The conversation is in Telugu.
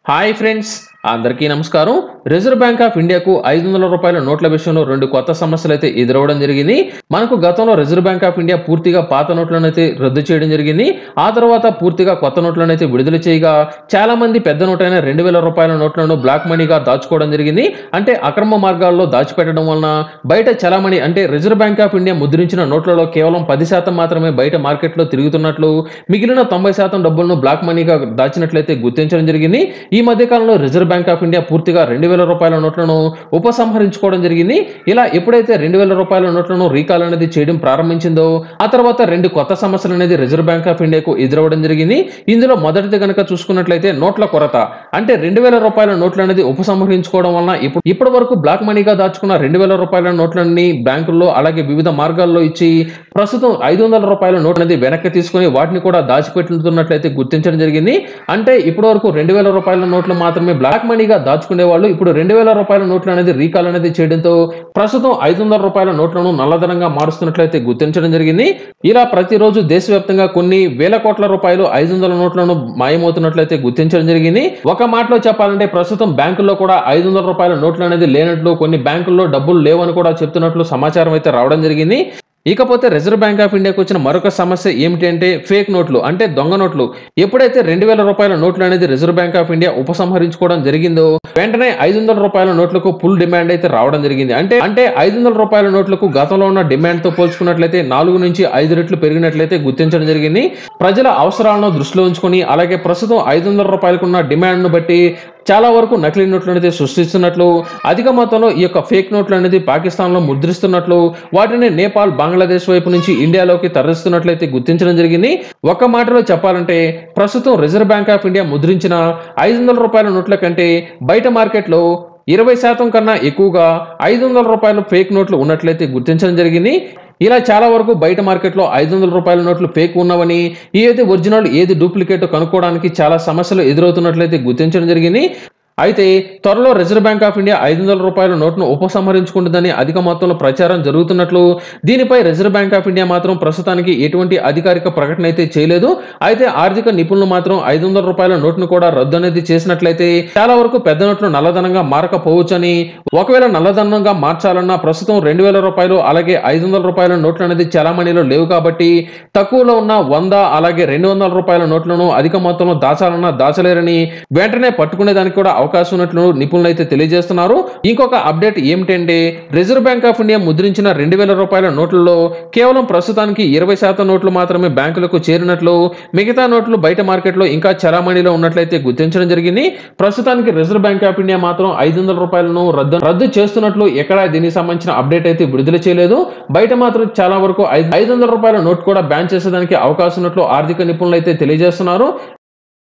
హాయ్ ఫ్రెండ్స్ అందరికీ నమస్కారం రిజర్వ్ బ్యాంక్ ఆఫ్ ఇండియాకు ఐదు వందల రూపాయల నోట్ల విషయంలో రెండు కొత్త సమస్యలు అయితే ఎదురవడం జరిగింది మనకు గతంలో రిజర్వ్ బ్యాంక్ ఆఫ్ ఇండియా పూర్తిగా పాత నోట్లను అయితే రద్దు చేయడం జరిగింది ఆ తర్వాత పూర్తిగా కొత్త నోట్లను అయితే విడుదల చేయగా చాలా మంది పెద్ద నోటైన రెండు వేల రూపాయల నోట్లను బ్లాక్ మనీగా దాచుకోవడం జరిగింది అంటే అక్రమ మార్గాల్లో దాచిపెట్టడం వలన బయట చలామణి అంటే రిజర్వ్ బ్యాంక్ ఆఫ్ ఇండియా ముద్రించిన నోట్లలో కేవలం పది శాతం మాత్రమే బయట మార్కెట్లో తిరుగుతున్నట్లు మిగిలిన తొంభై శాతం డబ్బులను బ్లాక్ మనీగా దాచినట్లయితే గుర్తించడం జరిగింది ఈ మధ్య కాలంలో రిజర్వ్ బ్యాంక్ ఆఫ్ ఇండియా పూర్తిగా రెండు వేల రూపాయల నోట్లను ఉపసంహరించుకోవడం జరిగింది ఇలా ఎప్పుడైతే రెండు వేల రూపాయల నోట్లను రీకాల్ అనేది చేయడం ప్రారంభించిందో ఆ తర్వాత రెండు కొత్త సమస్యలు అనేది రిజర్వ్ బ్యాంక్ ఆఫ్ ఇండియాకు ఎదురవడం జరిగింది ఇందులో మొదటిది కనుక చూసుకున్నట్లయితే నోట్ల కొరత అంటే రెండు వేల రూపాయల నోట్లు అనేది ఉపసంహరించుకోవడం వలన ఇప్పుడు ఇప్పటి వరకు బ్లాక్ మనీగా దాచుకున్న రెండు వేల రూపాయల నోట్లన్నీ బ్యాంకుల్లో అలాగే వివిధ మార్గాల్లో ఇచ్చి ప్రస్తుతం ఐదు వందల రూపాయల నోట్ అనేది వెనక్కి తీసుకొని వాటిని కూడా దాచిపెట్టుతున్నట్లయితే గుర్తించడం జరిగింది అంటే ఇప్పటి వరకు రెండు వేల రూపాయల నోట్లు మాత్రమే బ్లాక్ మనీగా దాచుకునే వాళ్ళు ఇప్పుడు రెండు వేల రూపాయల నోట్లు అనేది రీకాల్ అనేది చేయడంతో ప్రస్తుతం ఐదు వందల రూపాయల నోట్లను నల్లధనంగా మారుస్తున్నట్లయితే గుర్తించడం జరిగింది ఇలా ప్రతిరోజు దేశవ్యాప్తంగా కొన్ని వేల కోట్ల రూపాయలు ఐదు వందల నోట్లను మాయమవుతున్నట్లయితే గుర్తించడం జరిగింది ఒక మాటలో చెప్పాలంటే ప్రస్తుతం బ్యాంకుల్లో కూడా ఐదు వందల రూపాయల నోట్లు అనేది లేనట్లు కొన్ని బ్యాంకుల్లో డబ్బులు లేవని కూడా చెప్తున్నట్లు సమాచారం అయితే రావడం జరిగింది ఇకపోతే రిజర్వ్ బ్యాంక్ ఆఫ్ ఇండియాకు వచ్చిన మరొక సమస్య ఏమిటి అంటే ఫేక్ నోట్లు అంటే దొంగ నోట్లు ఎప్పుడైతే రెండు వేల రూపాయల నోట్లు అనేది రిజర్వ్ బ్యాంక్ ఆఫ్ ఇండియా ఉపసంహరించుకోవడం జరిగిందో వెంటనే ఐదు వందల రూపాయల నోట్లకు ఫుల్ డిమాండ్ అయితే రావడం జరిగింది అంటే అంటే ఐదు వందల రూపాయల నోట్లకు గతంలో ఉన్న డిమాండ్ తో పోల్చుకున్నట్లయితే నాలుగు నుంచి ఐదు రెట్లు పెరిగినట్లయితే గుర్తించడం జరిగింది ప్రజల అవసరాలను దృష్టిలో ఉంచుకొని అలాగే ప్రస్తుతం ఐదు వందల రూపాయలకు ఉన్న డిమాండ్ ను బట్టి చాలా వరకు నకిలీ నోట్లు అనేది సృష్టిస్తున్నట్లు అధిక మొత్తంలో ఈ యొక్క ఫేక్ నోట్లు అనేది పాకిస్తాన్లో ముద్రిస్తున్నట్లు వాటిని నేపాల్ బంగ్లాదేశ్ వైపు నుంచి ఇండియాలోకి తరలిస్తున్నట్లయితే గుర్తించడం జరిగింది ఒక్క మాటలో చెప్పాలంటే ప్రస్తుతం రిజర్వ్ బ్యాంక్ ఆఫ్ ఇండియా ముద్రించిన ఐదు వందల రూపాయల నోట్ల కంటే బయట మార్కెట్లో ఇరవై శాతం కన్నా ఎక్కువగా ఐదు వందల రూపాయల ఫేక్ నోట్లు ఉన్నట్లయితే గుర్తించడం జరిగింది ఇలా చాలా వరకు బయట మార్కెట్లో ఐదు వందల రూపాయల నోట్లు ఫేక్ ఉన్నవని ఏది ఒరిజినల్ ఏది డూప్లికేట్ కనుక్కోవడానికి చాలా సమస్యలు ఎదురవుతున్నట్లయితే గుర్తించడం జరిగింది అయితే త్వరలో రిజర్వ్ బ్యాంక్ ఆఫ్ ఇండియా ఐదు వందల రూపాయల నోట్ను ఉపసంహరించుకుంటుందని అధిక మొత్తంలో ప్రచారం జరుగుతున్నట్లు దీనిపై రిజర్వ్ బ్యాంక్ ఆఫ్ ఇండియా మాత్రం ప్రస్తుతానికి ఎటువంటి అధికారిక ప్రకటన అయితే చేయలేదు అయితే ఆర్థిక నిపుణులు మాత్రం ఐదు వందల రూపాయల నోట్ను కూడా రద్దు అనేది చేసినట్లయితే చాలా వరకు పెద్ద నోట్లు నల్లధనంగా మారకపోవచ్చని ఒకవేళ నల్లధనంగా మార్చాలన్నా ప్రస్తుతం రెండు వేల రూపాయలు అలాగే ఐదు వందల రూపాయల నోట్లు అనేది చలామణిలో లేవు కాబట్టి తక్కువలో ఉన్న వంద అలాగే రెండు వందల రూపాయల నోట్లను అధిక మొత్తంలో దాచాలన్నా దాచలేరని వెంటనే పట్టుకునే దానికి కూడా అవకాశం ఉన్నట్లు నిపుణులు అయితే తెలియజేస్తున్నారు ఇంకొక అప్డేట్ ఏమిటంటే రిజర్వ్ బ్యాంక్ ఆఫ్ ఇండియా ముద్రించిన రెండు వేల రూపాయల నోట్లలో కేవలం ప్రస్తుతానికి ఇరవై శాతం నోట్లు మాత్రమే బ్యాంకులకు చేరినట్లు మిగతా నోట్లు బయట మార్కెట్లో ఇంకా చలామణిలో ఉన్నట్లయితే గుర్తించడం జరిగింది ప్రస్తుతానికి రిజర్వ్ బ్యాంక్ ఆఫ్ ఇండియా మాత్రం ఐదు వందల రూపాయలను రద్దు రద్దు చేస్తున్నట్లు ఎక్కడా దీనికి సంబంధించిన అప్డేట్ అయితే విడుదల చేయలేదు బయట మాత్రం చాలా వరకు ఐదు ఐదు వందల రూపాయల నోట్ కూడా బ్యాన్ చేసేదానికి అవకాశం ఉన్నట్లు ఆర్థిక నిపుణులు అయితే తెలియజేస్తున్నారు